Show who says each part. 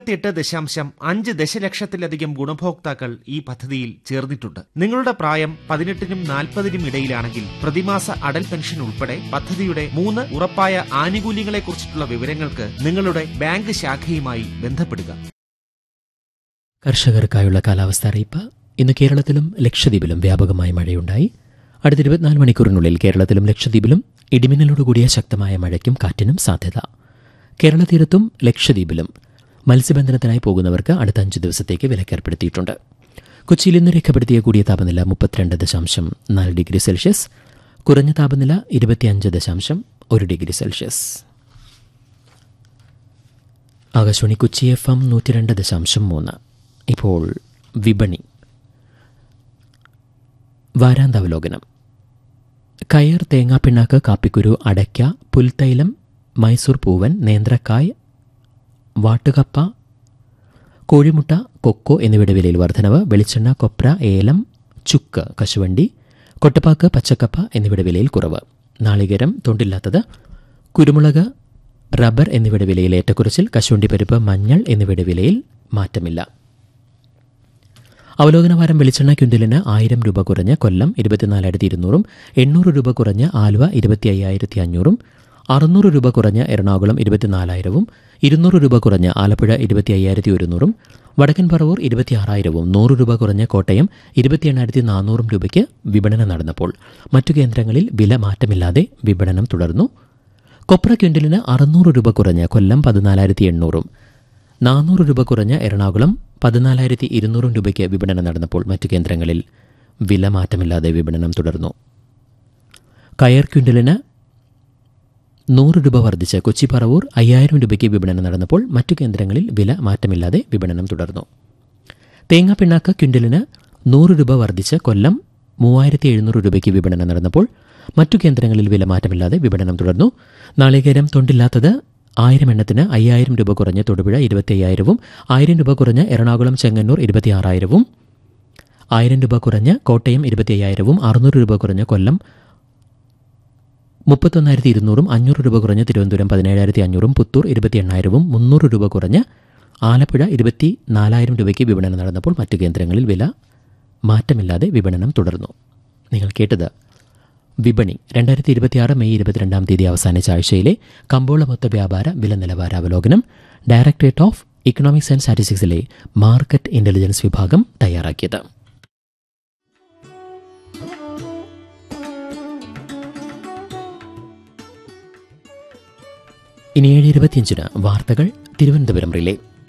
Speaker 1: എട്ട് ദശാംശം അഞ്ച് ദശലക്ഷത്തിലധികം ഗുണഭോക്താക്കൾ ഈ പദ്ധതിയിൽ ചേർന്നിട്ടുണ്ട് നിങ്ങളുടെ പ്രായം പതിനെട്ടിനും നാൽപ്പതിനും ഇടയിലാണെങ്കിൽ പ്രതിമാസ അടൽ പെൻഷൻ ഉൾപ്പെടെ പദ്ധതിയുടെ മൂന്ന് ഉറപ്പായ ആനുകൂല്യങ്ങളെക്കുറിച്ചിട്ടുള്ള വിവരങ്ങൾക്ക് നിങ്ങളുടെ ബാങ്ക് ശാഖയുമായി ബന്ധപ്പെടുക
Speaker 2: കർഷകർക്കായുള്ള കാലാവസ്ഥ അറിയിപ്പ് ഇന്ന് കേരളത്തിലും ലക്ഷദ്വീപിലും വ്യാപകമായ മഴയുണ്ടായി അടുത്ത ഇരുപത്തിനാല് മണിക്കൂറിനുള്ളിൽ കേരളത്തിലും ലക്ഷദ്വീപിലും ഇടിമിന്നലോടുകൂടിയ ശക്തമായ മഴയ്ക്കും കാറ്റിനും സാധ്യത കേരള തീരത്തും ലക്ഷദ്വീപിലും മത്സ്യബന്ധനത്തിനായി പോകുന്നവർക്ക് അടുത്ത അഞ്ച് ദിവസത്തേക്ക് വിലക്കേർപ്പെടുത്തിയിട്ടുണ്ട് കൊച്ചിയിൽ ഇന്ന് രേഖപ്പെടുത്തിയ കൂടിയ താപനില മുപ്പത്തിരണ്ട് ദശാംശം നാല് ഡിഗ്രി സെൽഷ്യസ് കുറഞ്ഞ താപനില ഇരുപത്തിയഞ്ച് ദശാംശം ഒരു degree Celsius Akashvani Kochi F M നൂറ്റി രണ്ട് ദശാംശം മൂന്ന് ഇപ്പോൾ വിപണി വാരാന്താവലോകനം കയർ തേങ്ങാപ്പിണ്ണാക്ക് കാപ്പിക്കുരു അടയ്ക്ക പുൽത്തൈലം മൈസൂർ പൂവൻ നേന്ത്രക്കായ് വാട്ടുകപ്പ കോഴിമുട്ട കൊക്കോ എന്നിവയുടെ വിലയിൽ വർധനവ് വെളിച്ചെണ്ണ കൊപ്ര ഏലം ചുക്ക് കശുവണ്ടി കൊട്ടപ്പാക്ക് പച്ചക്കപ്പ എന്നിവയുടെ വിലയിൽ കുറവ് നാളികേരം തൊണ്ടില്ലാത്തത് കുരുമുളക് റബ്ബർ എന്നിവയുടെ വിലയിൽ ഏറ്റക്കുറച്ചിൽ കശുവണ്ടി പരിപ്പ് മഞ്ഞൾ എന്നിവയുടെ വിലയിൽ മാറ്റമില്ല അവലോകനവാരം വെളിച്ചെണ്ണ ക്വിൻ്റലിന് ആയിരം രൂപ കുറഞ്ഞ് കൊല്ലം ഇരുപത്തിനാലായിരത്തി ഇരുന്നൂറും എണ്ണൂറ് രൂപ കുറഞ്ഞ് ആലുവ ഇരുപത്തി അയ്യായിരത്തി അഞ്ഞൂറും അറുന്നൂറ് രൂപ കുറഞ്ഞ് എറണാകുളം ഇരുപത്തിനാലായിരവും ഇരുന്നൂറ് രൂപ കുറഞ്ഞ് ആലപ്പുഴ ഇരുപത്തി അയ്യായിരത്തി ഒരുന്നൂറും വടക്കൻ പറവൂർ ഇരുപത്തിയാറായിരവും നൂറ് രൂപ കുറഞ്ഞ് കോട്ടയം ഇരുപത്തി എണ്ണായിരത്തി നാനൂറും രൂപയ്ക്ക് വിപണനം നടന്നപ്പോൾ മറ്റു കേന്ദ്രങ്ങളിൽ വില മാറ്റമില്ലാതെ വിപണനം തുടർന്നു കൊപ്ര ക്വിൻ്റലിന് അറുന്നൂറ് രൂപ കുറഞ്ഞ് കൊല്ലം പതിനാലായിരത്തി എണ്ണൂറും നാനൂറ് രൂപ കുറഞ്ഞ് എറണാകുളം പതിനാലായിരത്തി ഇരുന്നൂറും രൂപയ്ക്ക് വിപണനം നടന്നപ്പോൾ മറ്റു കേന്ദ്രങ്ങളിൽ വില മാറ്റമില്ലാതെ വിപണനം തുടർന്നു കയർ ക്വിൻ്റലിന് നൂറ് രൂപ വർദ്ധിച്ച് കൊച്ചി പറവൂർ അയ്യായിരം രൂപയ്ക്ക് വിപണനം നടന്നപ്പോൾ മറ്റു കേന്ദ്രങ്ങളിൽ വില മാറ്റമില്ലാതെ വിപണനം തുടർന്നു തേങ്ങാ പിണ്ണാക്ക് ക്വിൻ്റലിന് നൂറ് രൂപ വർദ്ധിച്ച് കൊല്ലം മൂവായിരത്തി എഴുന്നൂറ് രൂപയ്ക്ക് വിപണനം നടന്നപ്പോൾ മറ്റു കേന്ദ്രങ്ങളിൽ വില മാറ്റമില്ലാതെ വിപണനം തുടർന്നു നാളികേരം തൊണ്ടില്ലാത്തത് ആയിരം എണ്ണത്തിന് അയ്യായിരം രൂപ കുറഞ്ഞ് തൊടുപുഴ ഇരുപത്തി അയ്യായിരവും ആയിരം രൂപ കുറഞ്ഞ് എറണാകുളം ചെങ്ങന്നൂർ ഇരുപത്തിയാറായിരവും ആയിരം രൂപ കുറഞ്ഞ് കോട്ടയം ഇരുപത്തി അയ്യായിരവും അറുന്നൂറ് രൂപ കുറഞ്ഞ് കൊല്ലം മുപ്പത്തൊന്നായിരത്തി ഇരുന്നൂറും അഞ്ഞൂറ് രൂപ കുറഞ്ഞ് തിരുവനന്തപുരം പതിനേഴായിരത്തി അഞ്ഞൂറും പുത്തൂർ ഇരുപത്തി എണ്ണായിരവും മുന്നൂറ് രൂപ കുറഞ്ഞ് ആലപ്പുഴ ഇരുപത്തി നാലായിരം രൂപയ്ക്ക് വിപണനം നടന്നപ്പോൾ മറ്റു കേന്ദ്രങ്ങളിൽ വില മാറ്റമില്ലാതെ വിപണനം തുടർന്നു നിങ്ങൾ കേട്ടത് വിപണി രണ്ടായിരത്തി ഇരുപത്തിയാറ് മെയ് ഇരുപത്തിരണ്ടാം തീയതി അവസാനിച്ച ആഴ്ചയിലെ കമ്പോള മൊത്ത വ്യാപാര വില നിലവാര അവലോകനം ഡയറക്ടറേറ്റ് ഓഫ് ഇക്കണോമിക്സ് ആൻഡ് സ്റ്റാറ്റിസ്റ്റിക്സിലെ മാർക്കറ്റ് ഇന്റലിജൻസ് വിഭാഗം തയ്യാറാക്കിയത് ഇനി ഏഴ് ഇരുപത്തിയഞ്ചിന് വാർത്തകൾ തിരുവനന്തപുരം റിലേ